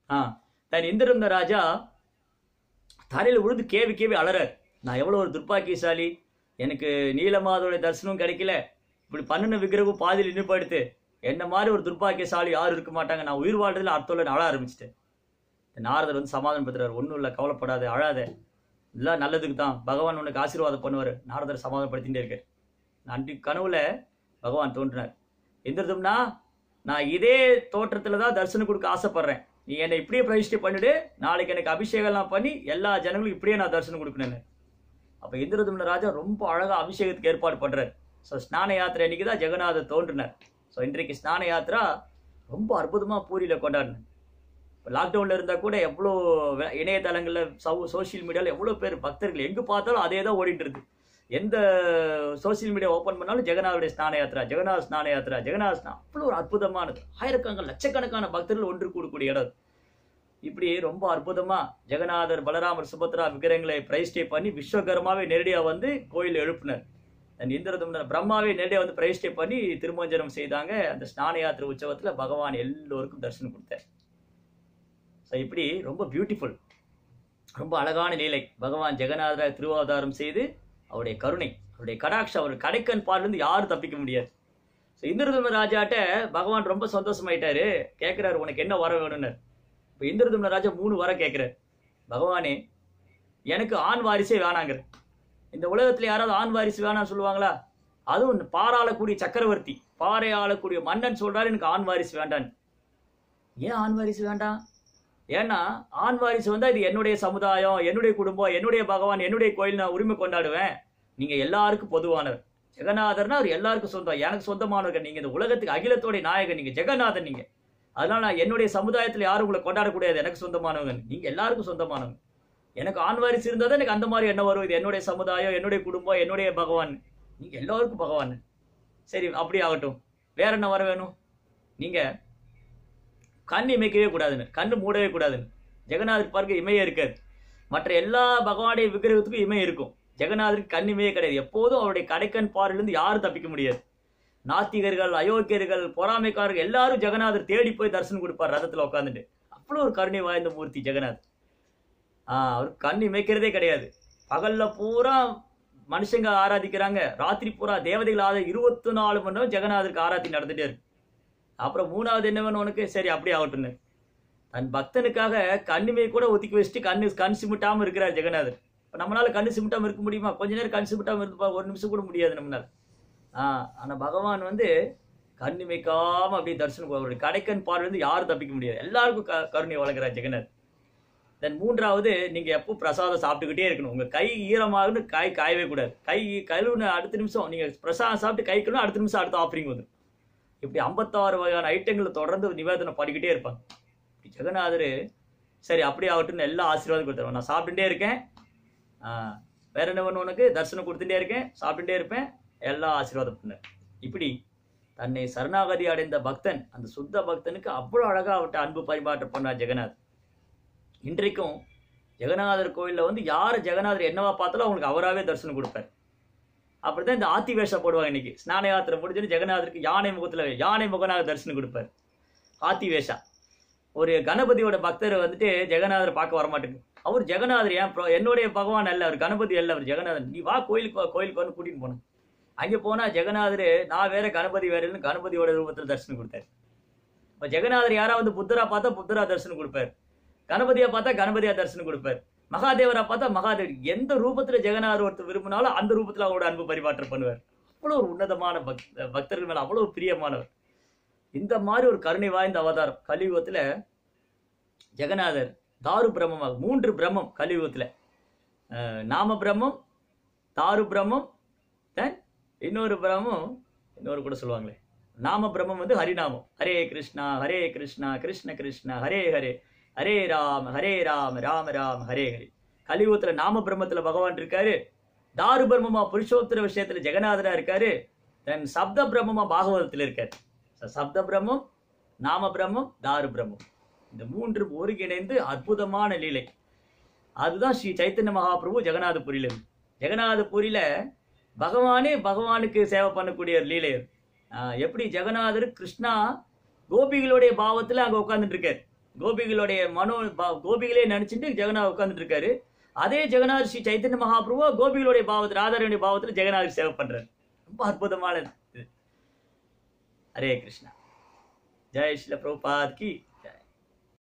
ஆ தன் இந்திரந்த ராஜா தரையில் விழுந்து KV KV அலறார் நான் எவ்வளோ ஒரு துர்ப்பாக்கியசாலி எனக்கு நீலமாதோட தரிசனம் கிடைக்கல இப்படி பண்ணின விக்கிரகம் பாதியில் நின்று போயிடுத்து என்ன மாதிரி ஒரு துர்ப்பாக்கியசாலி யாரும் இருக்க மாட்டாங்க நான் உயிர் வாழ்றதுல அர்த்தம் இல்லைன்னு அழ ஆரம்பிச்சிட்டேன் இந்த நாரதர் வந்து சமாதானப்படுத்துறாரு ஒன்றும் இல்லை கவலைப்படாத அழாத எல்லாம் நல்லதுக்கு தான் பகவான் உனக்கு ஆசீர்வாதம் பண்ணுவார் நாரதர் சமாதானப்படுத்திட்டே இருக்கார் அன்றைக்கு கனவுல பகவான் தோன்றினார் எந்திரதும்னா நான் இதே தோற்றத்துல தான் தரிசனம் கொடுக்க ஆசைப்படுறேன் நீ என்னை இப்படியே பிரதிஷ்டை பண்ணிடு நாளைக்கு எனக்கு அபிஷேகம்லாம் பண்ணி எல்லா ஜனங்களுக்கும் இப்படியே நான் தரிசனம் கொடுக்கணும்னு அப்போ இந்திரதும்ன ராஜா ரொம்ப அழகா அபிஷேகத்துக்கு ஏற்பாடு பண்றாரு ஸோ ஸ்நான யாத்திரை அன்னைக்கு தான் ஜெகநாதர் தோன்றினார் ஸோ இன்றைக்கு ஸ்நான யாத்திரா ரொம்ப அற்புதமா பூரியில கொண்டாடினேன் இப்போ லாக்டவுனில் இருந்தால் கூட எவ்வளோ வே- இணையதளங்களில் சவு சோஷியல் மீடியாவில் எவ்வளோ பேர் பக்தர்கள் எங்கே பார்த்தாலும் அதே தான் ஓடிட்டு இருக்கு எந்த சோஷியல் மீடியா ஓப்பன் பண்ணாலும் ஜெகநாதருடைய ஸ்நான யாத்திரா ஜெகநாத் ஸ்நான யாத்திரா ஜெகநாத் ஸ்நானம் அவ்வளோ ஒரு அற்புதமானது ஆயிரக்கணக்கான லட்சக்கணக்கான பக்தர்கள் ஒன்று கூடக்கூடிய இடம் அது. இப்படி ரொம்ப அற்புதமா ஜெகநாதர் பலராமர் சுபத்ரா விக்கிரகங்களை பிரதிஷ்டை பண்ணி விஸ்வகர்மாவே நேரடியா வந்து கோயில் எழுப்பினர் அந்த இந்திரதும்னர் பிரம்மாவே நேரடியா வந்து பிரதிஷ்டை பண்ணி திருமஞ்சனம் செய்தாங்க அந்த ஸ்நான யாத்திரை உற்சவத்துல பகவான் எல்லோருக்கும் தரிசனம் கொடுத்தார் ஸோ இப்படி ரொம்ப பியூட்டிஃபுல் ரொம்ப அழகான லீலை பகவான் ஜெகநாதரை திருவாவதாரம் செய்து அவருடைய கருணை அவருடைய கடாட்சம் அவர் கடைக்கன் பார்லிருந்து யாரும் தப்பிக்க முடியாது ஸோ இந்திரதும்ன ராஜாட்ட பகவான் ரொம்ப சந்தோஷமாயிட்டாரு கேட்குறாரு உனக்கு என்ன வர வேணும்னு இப்போ இந்திரதும்ன ராஜா மூணு வர கேட்குறாரு பகவானே எனக்கு ஆண் வாரிசே வேணாங்கிற இந்த உலகத்துல யாராவது ஆண் வாரிசு வேணாம்னு சொல்லுவாங்களா அதுவும் இந்த பாராளக்கூடிய சக்கரவர்த்தி பாறை ஆளக்கூடிய மன்னன் சொல்றாரு எனக்கு ஆண் வாரிசு வேண்டான்னு ஏன் ஆண் வாரிசு வேண்டாம் ஏன்னா ஆண் வாரிசு வந்தா இது என்னுடைய சமுதாயம் என்னுடைய குடும்பம் என்னுடைய பகவான் என்னுடைய கோயில் நான் உரிமை கொண்டாடுவேன் நீங்க எல்லாருக்கும் பொதுவானவர் ஜெகநாதர்னா அவர் எல்லாருக்கும் சொந்தம் எனக்கு சொந்தமானவர் நீங்க இந்த உலகத்துக்கு அகிலத்தோடைய நாயகன் நீங்க ஜெகநாதன் நீங்க அதனால நான் என்னுடைய சமுதாயத்துல யாரும் உங்களை கொண்டாடக்கூடாது எனக்கு சொந்தமானவங்க நீங்க எல்லாருக்கும் சொந்தமானவங்க எனக்கு ஆண் வாரிசு இருந்தால் தான் எனக்கு அந்த மாதிரி என்ன வரும் இது என்னுடைய சமுதாயம் என்னுடைய குடும்பம் என்னுடைய பகவான் நீங்க எல்லாருக்கும் பகவான் சரி அப்படி ஆகட்டும் வேற என்ன வர வேணும் நீங்க கண் இமைக்கவே கூடாதுன்னு கண்ணு மூடவே கூடாதுன்னு ஜெகநாதர் பார்க்க இமையே இருக்காது மற்ற எல்லா பகவானுடைய விக்கிரகத்துக்கும் இமை இருக்கும் ஜெகநாதருக்கு கண் இமையே கிடையாது எப்போதும் அவருடைய கடைக்கண் பார்வையிலிருந்து யாரும் தப்பிக்க முடியாது நாத்திகர்கள் அயோக்கியர்கள் பொறாமைக்காரர்கள் எல்லாரும் ஜெகநாதர் தேடி போய் தரிசனம் கொடுப்பார் ரதத்துல உட்காந்துட்டு அவ்வளோ ஒரு கருணை வாய்ந்த மூர்த்தி ஜெகநாத் ஆஹ் அவர் கண் இமைக்கிறதே கிடையாது பகல்ல பூரா மனுஷங்க ஆராதிக்கிறாங்க ராத்திரி பூரா தேவதைகள் ஆத இருபத்தி நாலு மணி நேரம் ஜெகநாதருக்கு ஆராத்தி நடந்துட்டே இருக்கு அப்புறம் மூணாவது என்ன வேணும் உனக்கு சரி அப்படி ஆகட்டும்னு தன் பக்தனுக்காக கண்ணுமே கூட ஒதுக்கி வச்சுட்டு கண்ணு கண் சிமிட்டாம இருக்கிறார் ஜெகநாதர் இப்போ நம்மளால கண்ணு சிமிட்டாம இருக்க முடியுமா கொஞ்ச நேரம் கண் சிமிட்டாம இருந்து ஒரு நிமிஷம் கூட முடியாது நம்மளால ஆஹ் ஆனா பகவான் வந்து கண் இமைக்காம அப்படியே தரிசனம் அவருடைய கடைக்கண் பார்வை வந்து யாரும் தப்பிக்க முடியாது எல்லாருக்கும் க- கருணை வழங்குறார் ஜெகநாத் தென் மூன்றாவது நீங்க எப்போ பிரசாதம் சாப்பிட்டுக்கிட்டே இருக்கணும் உங்க கை ஈரமாகுன்னு கை காயவே கூடாது கை கழுவுன அடுத்த நிமிஷம் நீங்க பிரசாதம் சாப்பிட்டு கை கழுவு அடுத்த நிமிஷம் அடுத்த ஆஃபரிங் வந்துடும் இப்படி ஐம்பத்தாறு வகையான ஐட்டங்களை தொடர்ந்து நிவேதனம் பண்ணிக்கிட்டே இருப்பாங்க இப்படி ஜெகநாதர் சரி அப்படி ஆகட்டும்னு எல்லா ஆசீர்வாதம் கொடுத்துருவாங்க நான் சாப்பிட்டுட்டே இருக்கேன் ஆஹ், வேற என்ன வேணும் உனக்கு தரிசனம் கொடுத்துட்டே இருக்கேன் சாப்பிட்டுட்டே இருப்பேன் எல்லா ஆசீர்வாதம் பண்ணார் இப்படி தன்னை சரணாகதி அடைந்த பக்தன் அந்த சுத்த பக்தனுக்கு அவ்வளோ அழகா அவர்கிட்ட அன்பு பரிமாற்றம் பண்ணார் ஜெகநாத் இன்றைக்கும் ஜெகநாதர் கோயில்ல வந்து யார் ஜெகநாதர் என்னவா பார்த்தாலும் அவங்களுக்கு அவராகவே தரிசனம் கொடுப்பார் அப்படிதான் இந்த ஆத்தி வேஷம் போடுவாங்க இன்னைக்கு ஸ்நான யாத்திரை முடிஞ்சுன்னு ஜெகநாதருக்கு யானை முகத்துல யானை முகனாக தரிசனம் கொடுப்பார் ஆத்தி வேஷா ஒரு கணபதியோட பக்தர் வந்துட்டு ஜெகநாதர் பார்க்க வரமாட்டேங்குது அவர் ஜெகநாதர் ஏன் pro- என்னுடைய பகவான் அல்ல அவர் கணபதி அல்ல அவர் ஜெகநாதர் நீ வா கோயிலுக்கு வா, கோயிலுக்கு வந்து கூட்டிட்டு போனேன் அங்கே போனா ஜெகநாதர் நான் வேற கணபதி வேறன்னு கணபதியோட ரூபத்தில் தரிசனம் கொடுத்தாரு இப்போ ஜெகநாதர் யாரா வந்து புத்தரா பார்த்தா புத்தரா தரிசனம் கொடுப்பார் கணபதியா பார்த்தா கணபதியா தரிசனம் கொடுப்பார் மகாதேவரா பார்த்தா மகாதேவர் எந்த ரூபத்துல ஜெகநாதர் ஒருத்தர் விரும்பினாலும் அந்த ரூபத்துல அவரோட அன்பு பரிமாற்றம் பண்ணுவார் அவ்வளோ ஒரு உன்னதமான பக் பக்தர்கள் மேல அவ்வளோ ஒரு பிரியமானவர் இந்த மாதிரி ஒரு கருணை வாய்ந்த அவதாரம் கலியுகத்துல ஜெகநாதர் தாரு பிரம்மமாக மூன்று பிரம்மம் கலியுகத்துல அஹ், நாம பிரம்மம் தாரு பிரம்மம் then இன்னொரு பிரம்மம் இன்னொரு கூட சொல்லுவாங்களே நாம பிரம்மம் வந்து ஹரிநாமம் ஹரே கிருஷ்ணா ஹரே கிருஷ்ணா கிருஷ்ண கிருஷ்ணா ஹரே ஹரே ஹரே ராம ஹரே ராம ராம ராம ஹரே ஹரே கலியுகத்துல நாம பிரம்மத்துல பகவான் இருக்காரு தாரு பிரம்மமா புருஷோத்தர விஷயத்துல ஜெகநாதரா இருக்காரு தென் சப்த பிரம்மமா பாகவதத்துல இருக்காரு So, சப்த பிரம்மம் நாம பிரம்மம் தாரு பிரம்மம் இந்த மூன்று ஒருங்கிணைந்து அற்புதமான லீலை அதுதான் ஸ்ரீ சைத்தன்ய மகாபிரபு ஜெகநாதபுரியில இருக்கு. ஜெகநாதபுரியில பகவானே பகவானுக்கு சேவை பண்ணக்கூடிய ஒரு லீலை அது. ஆஹ் எப்படி ஜெகநாதர் கிருஷ்ணா கோபிகளுடைய பாவத்துல அங்க உட்கார்ந்துட்டு இருக்காரு கோபிகளுடைய மனோ பா- கோபிகளே நினைச்சிட்டு ஜெகநாத் உட்கார்ந்துட்டு இருக்காரு அதே ஜெகநாத் ஸ்ரீ சைத்தன்ய மகாபிரபு கோபிகளுடைய பாவத்தில் ராதாரனுடைய பாவத்துல ஜெகநாத் சேவை பண்றாரு ரொம்ப அற்புதமான இது ஹரே கிருஷ்ணா ஜெய் ஸ்ரீல பிரபுபாத் கி